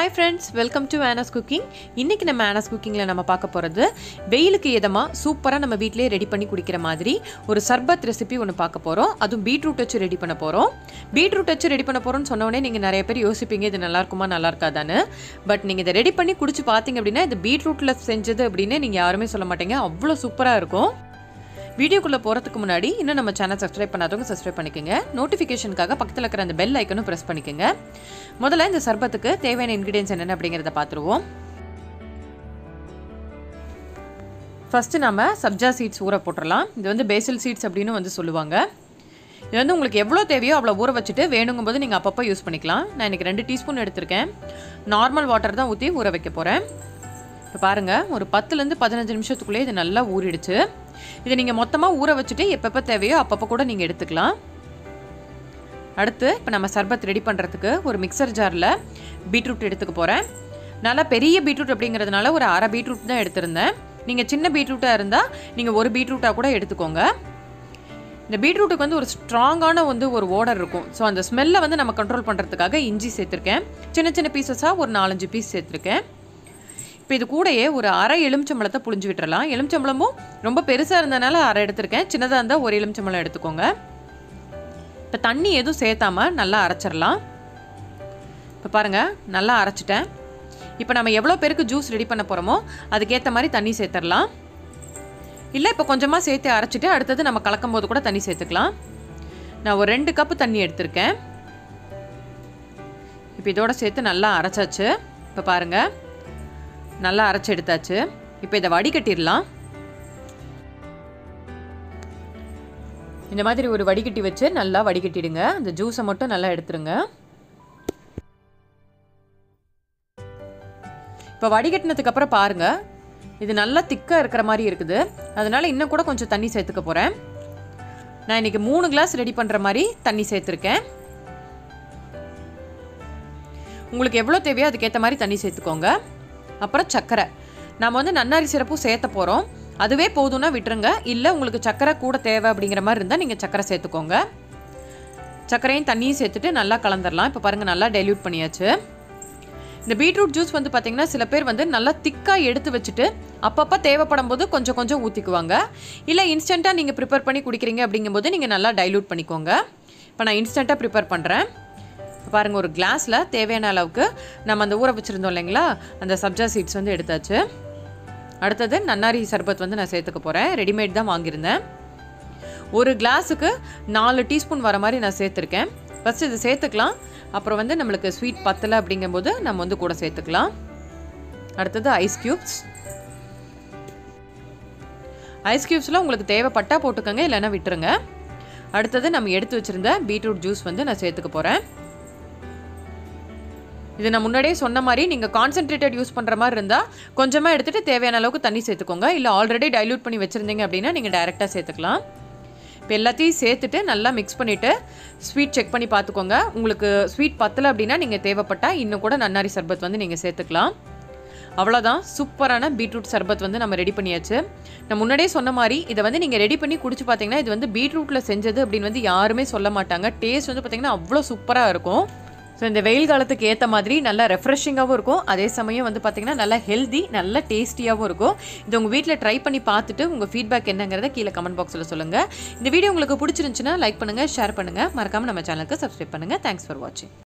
hi friends welcome to Ana's cooking இன்றைக்கி நம்ம ஆனாஸ் குக்கிங்கில் நம்ம பார்க்க போகிறது வெயிலுக்கு இதமாக சூப்பராக நம்ம வீட்டிலேயே ரெடி பண்ணி குடிக்கிற மாதிரி ஒரு சர்பத் ரெசிபி ஒன்று பார்க்க போகிறோம் அதுவும் பீட்ரூட் வச்சு ரெடி பண்ண போகிறோம் பீட்ரூட் வச்சு ரெடி பண்ண போகிறோம்னு சொன்னோடனே நீங்கள் நிறைய பேர் யோசிப்பீங்க இது நல்லா இருக்குமா நல்லா இருக்காதான்னு பட் நீங்கள் இதை ரெடி பண்ணி குடிச்சு பார்த்தீங்க அப்படின்னா இது பீட்ரூட்டில் செஞ்சது அப்படின்னு நீங்கள் யாருமே சொல்ல மாட்டீங்க அவ்வளோ சூப்பராக இருக்கும் வீடியோக்குள்ளே போகிறதுக்கு முன்னாடி இன்னும் நம்ம சேனல் சப்ஸ்கிரைப் பண்ணாதவங்க சப்ஸ்கிரைப் பண்ணிக்கோங்க நோட்டிஃபிகேஷனுக்காக பக்கத்தில் இருக்கிற அந்த பெல் ஐக்கனும் ப்ரெஸ் பண்ணிக்கோங்க முதல்ல இந்த சர்பத்துக்கு தேவையான இன்க்ரீடியன்ஸ் என்னென்ன அப்படிங்கிறத பார்த்துருவோம் ஃபஸ்ட்டு நம்ம சப்ஜா சீட்ஸ் ஊற போட்டுடலாம் இது வந்து பேசில் சீட்ஸ் அப்படின்னு வந்து சொல்லுவாங்க இது வந்து உங்களுக்கு எவ்வளோ தேவையோ அவ்வளோ ஊற வச்சுட்டு வேணுங்கும் போது நீங்கள் அப்பப்போ யூஸ் பண்ணிக்கலாம் நான் இன்றைக்கி ரெண்டு டீஸ்பூன் எடுத்திருக்கேன் நார்மல் வாட்டர் தான் ஊற்றி ஊற வைக்க போகிறேன் இப்போ பாருங்கள் ஒரு பத்துலேருந்து பதினஞ்சு நிமிஷத்துக்குள்ளே இது நல்லா ஊறிடுச்சு இதை நீங்கள் மொத்தமாக ஊற வச்சுட்டு எப்பப்போ தேவையோ அப்பப்போ கூட நீங்கள் எடுத்துக்கலாம் அடுத்து இப்போ நம்ம சர்பத் ரெடி பண்ணுறதுக்கு ஒரு மிக்சர் ஜாரில் பீட்ரூட் எடுத்துக்க போகிறேன் நல்லா பெரிய பீட்ரூட் அப்படிங்கிறதுனால ஒரு அரை பீட்ரூட் தான் எடுத்திருந்தேன் நீங்கள் சின்ன பீட்ரூட்டாக இருந்தால் நீங்கள் ஒரு பீட்ரூட்டாக கூட எடுத்துக்கோங்க இந்த பீட்ரூட்டுக்கு வந்து ஒரு ஸ்ட்ராங்கான வந்து ஒரு ஓடர் இருக்கும் ஸோ அந்த ஸ்மெல்லை வந்து நம்ம கண்ட்ரோல் பண்ணுறதுக்காக இஞ்சி சேர்த்துருக்கேன் சின்ன சின்ன பீசஸாக ஒரு நாலஞ்சு பீஸ் சேர்த்துருக்கேன் இப்போ இது கூடயே ஒரு அரை எலுமிச்சம்பழத்தை புளிஞ்சு விட்டுறலாம் எலுமிச்சம்பழமும் ரொம்ப பெருசாக இருந்தனால அரை எடுத்திருக்கேன் சின்னதாக இருந்தால் ஒரு எலுமிச்சம்பழம் எடுத்துக்கோங்க இப்போ தண்ணி எதுவும் சேர்த்தாம நல்லா அரைச்சிடலாம் இப்போ பாருங்கள் நல்லா அரைச்சிட்டேன் இப்போ நம்ம எவ்வளோ பேருக்கு ஜூஸ் ரெடி பண்ண போகிறோமோ அதுக்கேற்ற மாதிரி தண்ணி சேர்த்துடலாம் இல்லை இப்போ கொஞ்சமாக சேர்த்து அரைச்சிட்டு அடுத்தது நம்ம கலக்கும் போது கூட தண்ணி சேர்த்துக்கலாம் நான் ஒரு ரெண்டு கப்பு தண்ணி எடுத்திருக்கேன் இப்போ இதோட சேர்த்து நல்லா அரைச்சாச்சு இப்போ பாருங்கள் நல்லா அரைச்சி எடுத்தாச்சு இப்போ இதை வடிகட்டிடலாம் இந்த மாதிரி ஒரு வடிகட்டி வச்சு நல்லா வடிகட்டிடுங்க அந்த ஜூஸை மட்டும் நல்லா எடுத்துருங்க இப்போ வடிகட்டினதுக்கு அப்புறம் பாருங்க இது நல்லா திக்காக இருக்கிற மாதிரி இருக்குது அதனால இன்னும் கூட கொஞ்சம் தண்ணி சேர்த்துக்க போகிறேன் நான் இன்னைக்கு மூணு கிளாஸ் ரெடி பண்ணுற மாதிரி தண்ணி சேர்த்துருக்கேன் உங்களுக்கு எவ்வளோ தேவையோ அதுக்கேற்ற மாதிரி தண்ணி சேர்த்துக்கோங்க அப்புறம் சர்க்கரை நம்ம வந்து நன்னாரி சிறப்பும் சேர்த்த போகிறோம் அதுவே போதும்னா விட்டுருங்க இல்லை உங்களுக்கு சர்க்கரை கூட தேவை அப்படிங்கிற மாதிரி இருந்தால் நீங்கள் சர்க்கரை சேர்த்துக்கோங்க சர்க்கரையும் தண்ணியும் சேர்த்துட்டு நல்லா கலந்துடலாம் இப்போ பாருங்கள் நல்லா டைல்யூட் பண்ணியாச்சு இந்த பீட்ரூட் ஜூஸ் வந்து பார்த்திங்கன்னா சில பேர் வந்து நல்லா திக்காக எடுத்து வச்சுட்டு அப்பப்போ தேவைப்படும் போது கொஞ்சம் கொஞ்சம் ஊற்றிக்குவாங்க இல்லை இன்ஸ்டண்ட்டாக நீங்கள் ப்ரிப்பேர் பண்ணி குடிக்கிறீங்க அப்படிங்கும்போது நீங்கள் நல்லா டைல்யூட் பண்ணிக்கோங்க இப்போ நான் இன்ஸ்டண்ட்டாக ப்ரிப்பேர் பண்ணுறேன் பாருங்கள் ஒரு கிளாஸில் தேவையான அளவுக்கு நம்ம அந்த ஊற வச்சுருந்தோம் இல்லைங்களா அந்த சப்ஜா சீட்ஸ் வந்து எடுத்தாச்சு அடுத்தது நன்னாரி சர்பத் வந்து நான் சேர்த்துக்க போகிறேன் ரெடிமேட் தான் வாங்கியிருந்தேன் ஒரு கிளாஸுக்கு நாலு டீஸ்பூன் வர மாதிரி நான் சேர்த்துருக்கேன் ஃபஸ்ட்டு இது சேர்த்துக்கலாம் அப்புறம் வந்து நம்மளுக்கு ஸ்வீட் பத்தலை அப்படிங்கும்போது நம்ம வந்து கூட சேர்த்துக்கலாம் அடுத்தது ஐஸ் க்யூப்ஸ் ஐஸ் க்யூப்ஸில் உங்களுக்கு தேவைப்பட்டால் போட்டுக்கோங்க இல்லைன்னா விட்டுருங்க அடுத்தது நம்ம எடுத்து வச்சுருந்த பீட்ரூட் ஜூஸ் வந்து நான் சேர்த்துக்க போகிறேன் இது நான் முன்னாடியே சொன்ன மாதிரி நீங்கள் கான்சென்ட்ரேட்டட் யூஸ் பண்ணுற மாதிரி இருந்தால் கொஞ்சமாக எடுத்துகிட்டு தேவையான அளவுக்கு தண்ணி சேர்த்துக்கோங்க இல்லை ஆல்ரெடி டைல்யூட் பண்ணி வச்சுருந்தீங்க அப்படின்னா நீங்கள் டைரெக்டாக சேர்த்துக்கலாம் இப்போ எல்லாத்தையும் சேர்த்துட்டு நல்லா மிக்ஸ் பண்ணிவிட்டு ஸ்வீட் செக் பண்ணி பார்த்துக்கோங்க உங்களுக்கு ஸ்வீட் பத்தலை அப்படின்னா நீங்கள் தேவைப்பட்டால் இன்னும் கூட நன்னாரி சர்பத் வந்து நீங்கள் சேர்த்துக்கலாம் அவ்வளோதான் சூப்பரான பீட்ரூட் சர்பத் வந்து நம்ம ரெடி பண்ணியாச்சு நான் முன்னாடியே சொன்ன மாதிரி இதை வந்து நீங்கள் ரெடி பண்ணி குடிச்சு பார்த்தீங்கன்னா இது வந்து பீட்ரூட்டில் செஞ்சது அப்படின்னு வந்து யாருமே சொல்ல மாட்டாங்க டேஸ்ட் வந்து பார்த்திங்கன்னா அவ்வளோ சூப்பராக இருக்கும் ஸோ இந்த வெயில் காலத்துக்கு ஏற்ற மாதிரி நல்லா ரெஃப்ரெஷிங்காகவும் இருக்கும் அதே சமயம் வந்து பார்த்திங்கன்னா நல்லா ஹெல்தி நல்லா டேஸ்டியாகவும் இருக்கும் இது உங்கள் வீட்டில் ட்ரை பண்ணி பார்த்துட்டு உங்கள் ஃபீட்பேக் என்னங்கிறத கீழே கமெண்ட் பாக்ஸில் சொல்லுங்கள் இந்த வீடியோ உங்களுக்கு பிடிச்சிருந்துச்சுன்னா லைக் பண்ணுங்கள் ஷேர் பண்ணுங்கள் மறக்காமல் நம்ம சேனலுக்கு சப்ஸ்கிரைப் பண்ணுங்கள் தேங்க்ஸ் ஃபார் வாட்சிங்